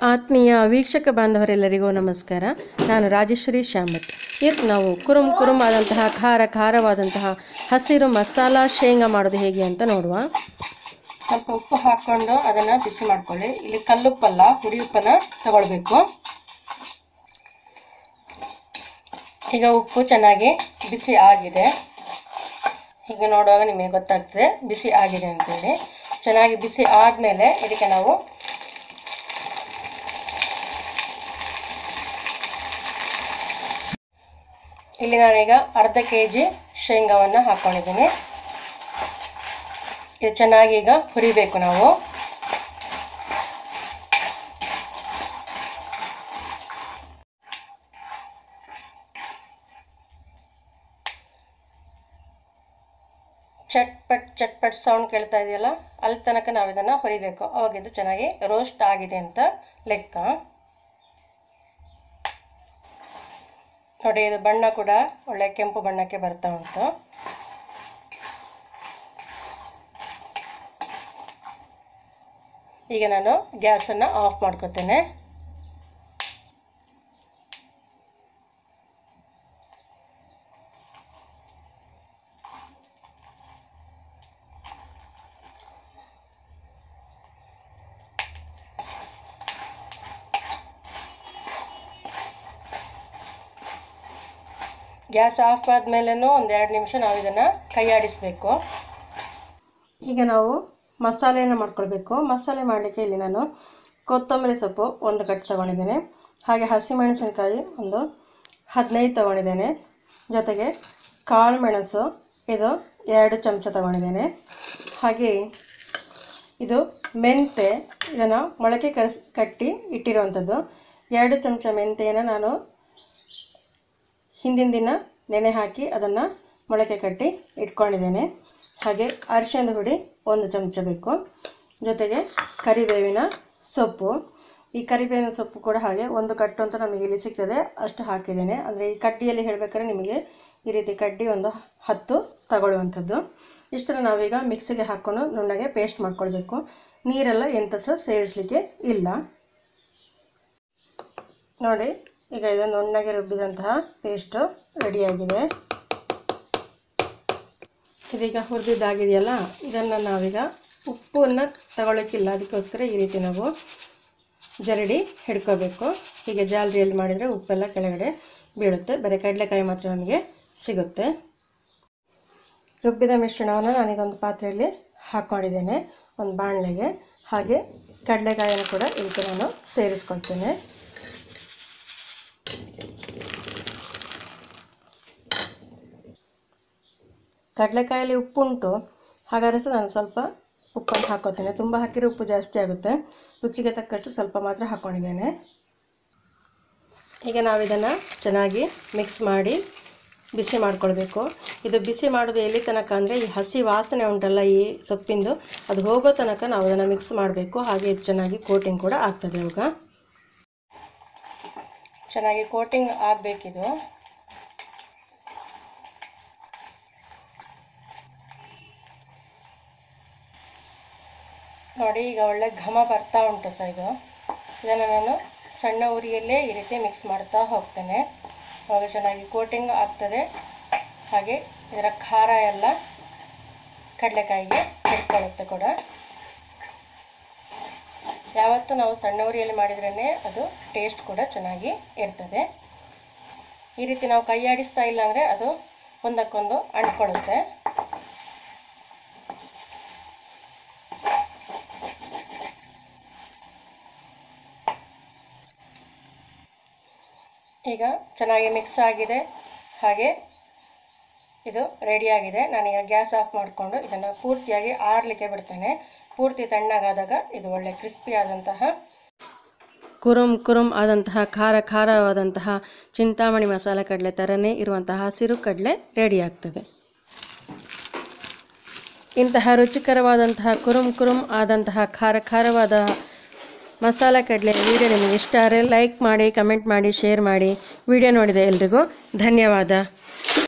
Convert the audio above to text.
ಆತ್ಮೀಯ ವೀಕ್ಷಕ ಬಾಂಧವರೆಲ್ಲರಿಗೂ ನಮಸ್ಕಾರ ನಾನು ರಾಜೇಶ್ವರಿ ಶ್ಯಾಮಟ್ ಇವತ್ತು ನಾವು ಕುರುಮ್ ಕುರುಮ್ ಆದಂತಹ ಖಾರ ಖಾರವಾದಂತಹ ಹಸಿರು ಮಸಾಲ ಶೇಂಗಾ ಮಾಡೋದು ಹೇಗೆ ಅಂತ ನೋಡುವ ಸ್ವಲ್ಪ ಉಪ್ಪು ಹಾಕ್ಕೊಂಡು ಅದನ್ನು ಬಿಸಿ ಮಾಡ್ಕೊಳ್ಳಿ ಇಲ್ಲಿ ಕಲ್ಲುಪ್ಪಲ್ಲ ಹುಡಿ ಉಪ್ಪನ್ನ ತಗೊಳ್ಬೇಕು ಈಗ ಉಪ್ಪು ಚೆನ್ನಾಗಿ ಬಿಸಿ ಆಗಿದೆ ಹೀಗೆ ನೋಡುವಾಗ ನಿಮಗೆ ಗೊತ್ತಾಗ್ತದೆ ಬಿಸಿ ಆಗಿದೆ ಅಂತೇಳಿ ಚೆನ್ನಾಗಿ ಬಿಸಿ ಆದಮೇಲೆ ಇದಕ್ಕೆ ನಾವು ಇಲ್ಲಿ ನಾನೀಗ ಅರ್ಧ ಕೆ ಜಿ ಶೇಂಗಾವನ್ನು ಹಾಕ್ಕೊಂಡಿದ್ದೀನಿ ಇದು ಚೆನ್ನಾಗಿ ಈಗ ಹುರಿಬೇಕು ನಾವು ಚಟ್ಪಟ್ ಚಟ್ಪಟ್ ಸೌಂಡ್ ಕೇಳ್ತಾ ಇದೆಯಲ್ಲ ಅಲ್ಲಿ ತನಕ ನಾವು ಇದನ್ನು ಹುರಿಬೇಕು ಅವಾಗ ಇದು ಚೆನ್ನಾಗಿ ರೋಸ್ಟ್ ಆಗಿದೆ ಅಂತ ಲೆಕ್ಕ ನೋಡಿ ಇದು ಬಣ್ಣ ಕೂಡ ಒಳ್ಳೆ ಕೆಂಪು ಬಣ್ಣಕ್ಕೆ ಬರ್ತಾ ಉಂಟು ಈಗ ನಾನು ಗ್ಯಾಸನ್ನು ಆಫ್ ಮಾಡ್ಕೊತೇನೆ ಗ್ಯಾಸ್ ಆಫ್ ಆದಮೇಲೆನೂ ಒಂದೆರಡು ನಿಮಿಷ ನಾವು ಇದನ್ನು ಕೈಯಾಡಿಸಬೇಕು ಈಗ ನಾವು ಮಸಾಲೆಯನ್ನು ಮಾಡ್ಕೊಳ್ಬೇಕು ಮಸಾಲೆ ಮಾಡಲಿಕ್ಕೆ ಇಲ್ಲಿ ನಾನು ಕೊತ್ತಂಬರಿ ಸೊಪ್ಪು ಒಂದು ಕಟ್ಟು ತೊಗೊಂಡಿದ್ದೇನೆ ಹಾಗೆ ಹಸಿಮೆಣಸಿನಕಾಯಿ ಒಂದು ಹದಿನೈದು ತೊಗೊಂಡಿದ್ದೇನೆ ಜೊತೆಗೆ ಕಾಳು ಮೆಣಸು ಇದು ಎರಡು ಚಮಚ ತೊಗೊಂಡಿದ್ದೇನೆ ಹಾಗೆ ಇದು ಮೆಂತೆ ಇದನ್ನು ಮೊಳಕೆ ಕಸ್ ಕಟ್ಟಿ ಇಟ್ಟಿರುವಂಥದ್ದು ಎರಡು ಚಮಚ ಮೆಂತೆಯನ್ನು ನಾನು ಹಿಂದಿನ ದಿನ ನೆನೆ ಹಾಕಿ ಅದನ್ನು ಮೊಳಕೆ ಕಟ್ಟಿ ಇಟ್ಕೊಂಡಿದ್ದೇನೆ ಹಾಗೆ ಅರಿಶಿಣದ ಹುಡಿ ಒಂದು ಚಮಚ ಬೇಕು ಜೊತೆಗೆ ಕರಿಬೇವಿನ ಸೊಪ್ಪು ಈ ಕರಿಬೇವಿನ ಸೊಪ್ಪು ಕೂಡ ಹಾಗೆ ಒಂದು ಕಟ್ಟು ಅಂತ ನಮಗೆ ಇಲ್ಲಿ ಸಿಗ್ತದೆ ಅಷ್ಟು ಹಾಕಿದ್ದೇನೆ ಅಂದರೆ ಈ ಕಡ್ಡಿಯಲ್ಲಿ ಹೇಳಬೇಕಾದ್ರೆ ನಿಮಗೆ ಈ ರೀತಿ ಕಡ್ಡಿ ಒಂದು ಹತ್ತು ತಗೊಳ್ಳುವಂಥದ್ದು ಇಷ್ಟನ್ನು ನಾವೀಗ ಮಿಕ್ಸಿಗೆ ಹಾಕ್ಕೊಂಡು ನುಣ್ಣಗೆ ಪೇಸ್ಟ್ ಮಾಡ್ಕೊಳ್ಬೇಕು ನೀರೆಲ್ಲ ಎಂತ ಸಹ ಸೇರಿಸಲಿಕ್ಕೆ ಇಲ್ಲ ನೋಡಿ ಈಗ ಇದು ನುಣ್ಣಗೆ ರುಬ್ಬಿದಂತಹ ಪೇಸ್ಟು ರೆಡಿಯಾಗಿದೆ ಇದೀಗ ಹುರಿದಿದ್ದಾಗಿದೆಯಲ್ಲ ಇದನ್ನು ನಾವೀಗ ಉಪ್ಪನ್ನು ತಗೊಳ್ಳೋಕ್ಕಿಲ್ಲ ಅದಕ್ಕೋಸ್ಕರ ಈ ರೀತಿ ನಾವು ಜರಡಿ ಹಿಡ್ಕೋಬೇಕು ಹೀಗೆ ಜಾಲರಿಯಲ್ಲಿ ಮಾಡಿದರೆ ಉಪ್ಪೆಲ್ಲ ಕೆಳಗಡೆ ಬೀಳುತ್ತೆ ಬರೀ ಕಡಲೆಕಾಯಿ ಮಾತ್ರ ನಮಗೆ ಸಿಗುತ್ತೆ ರುಬ್ಬಿದ ಮಿಶ್ರಣವನ್ನು ನಾನೀಗೊಂದು ಪಾತ್ರೆಯಲ್ಲಿ ಹಾಕ್ಕೊಂಡಿದ್ದೇನೆ ಒಂದು ಬಾಣಲೆಗೆ ಹಾಗೆ ಕಡಲೆಕಾಯನ್ನು ಕೂಡ ಇದಕ್ಕೆ ನಾನು ಸೇರಿಸ್ಕೊಳ್ತೇನೆ ಕಡಲೆಕಾಯಲ್ಲಿ ಉಪ್ಪುಂಟು ಹಾಗಾದರೆ ಸಹ ನಾನು ಸ್ವಲ್ಪ ಉಪ್ಪನ್ನು ಹಾಕೋತೇನೆ ತುಂಬ ಹಾಕಿದರೆ ಉಪ್ಪು ಜಾಸ್ತಿ ಆಗುತ್ತೆ ರುಚಿಗೆ ತಕ್ಕಷ್ಟು ಸ್ವಲ್ಪ ಮಾತ್ರ ಹಾಕ್ಕೊಂಡಿದ್ದೇನೆ ಈಗ ನಾವು ಇದನ್ನು ಚೆನ್ನಾಗಿ ಮಿಕ್ಸ್ ಮಾಡಿ ಬಿಸಿ ಮಾಡ್ಕೊಳ್ಬೇಕು ಇದು ಬಿಸಿ ಮಾಡೋದು ಎಲ್ಲಿ ತನಕ ಅಂದರೆ ಈ ಹಸಿ ವಾಸನೆ ಉಂಟಲ್ಲ ಈ ಸೊಪ್ಪಿಂದು ಅದು ಹೋಗೋ ತನಕ ನಾವು ಅದನ್ನು ಮಿಕ್ಸ್ ಮಾಡಬೇಕು ಹಾಗೆ ಇದು ಚೆನ್ನಾಗಿ ಕೋಟಿಂಗ್ ಕೂಡ ಆಗ್ತದೆ ಇವಾಗ ಚೆನ್ನಾಗಿ ಕೋಟಿಂಗ್ ಆಗಬೇಕಿದು ನೋಡಿ ಈಗ ಒಳ್ಳೆ ಘಮ ಬರ್ತಾ ಉಂಟು ಸಹ ಇದು ಇದನ್ನು ನಾನು ಸಣ್ಣ ಉರಿಯಲ್ಲೇ ಈ ರೀತಿ ಮಿಕ್ಸ್ ಮಾಡ್ತಾ ಹೋಗ್ತೇನೆ ಅವಾಗ ಚೆನ್ನಾಗಿ ಕೋಟಿಂಗ್ ಆಗ್ತದೆ ಹಾಗೆ ಇದರ ಖಾರ ಎಲ್ಲ ಕಡಲೆಕಾಯಿಗೆ ಹಿಡ್ಕೊಳ್ಳುತ್ತೆ ಕೂಡ ಯಾವತ್ತೂ ನಾವು ಸಣ್ಣ ಉರಿಯಲ್ಲಿ ಮಾಡಿದ್ರೇ ಅದು ಟೇಸ್ಟ್ ಕೂಡ ಚೆನ್ನಾಗಿ ಇರ್ತದೆ ಈ ರೀತಿ ನಾವು ಕೈಯಾಡಿಸ್ತಾ ಇಲ್ಲ ಅಂದರೆ ಅದು ಒಂದಕ್ಕೊಂದು ಅಂಟ್ಕೊಳ್ಳುತ್ತೆ ಈಗ ಚೆನ್ನಾಗಿ ಮಿಕ್ಸ್ ಆಗಿದೆ ಹಾಗೆ ಇದು ರೆಡಿಯಾಗಿದೆ ನಾನೀಗ ಗ್ಯಾಸ್ ಆಫ್ ಮಾಡಿಕೊಂಡು ಇದನ್ನು ಪೂರ್ತಿಯಾಗಿ ಆರಲಿಕ್ಕೆ ಬಿಡ್ತೇನೆ ಪೂರ್ತಿ ತಣ್ಣಗಾದಾಗ ಇದು ಒಳ್ಳೆ ಕ್ರಿಸ್ಪಿ ಆದಂತಹ ಕುರುಮ್ ಕುರುಮ್ ಆದಂತಹ ಖಾರ ಖಾರವಾದಂತಹ ಚಿಂತಾಮಣಿ ಮಸಾಲೆ ಕಡಲೆ ಥರನೇ ಇರುವಂತಹ ಹಸಿರು ಕಡಲೆ ರೆಡಿ ಆಗ್ತದೆ ಇಂತಹ ರುಚಿಕರವಾದಂತಹ ಕುರುಮ್ ಕುರುಮ್ ಆದಂತಹ ಖಾರ ಖಾರವಾದ ಮಸಾಲೆ ಕಡಲೆ ವಿಡಿಯೋ ನಿಮಗೆ ಇಷ್ಟ ಆದರೆ ಲೈಕ್ ಮಾಡಿ ಕಮೆಂಟ್ ಮಾಡಿ ಶೇರ್ ಮಾಡಿ ವಿಡಿಯೋ ನೋಡಿದ ಎಲ್ರಿಗೂ ಧನ್ಯವಾದ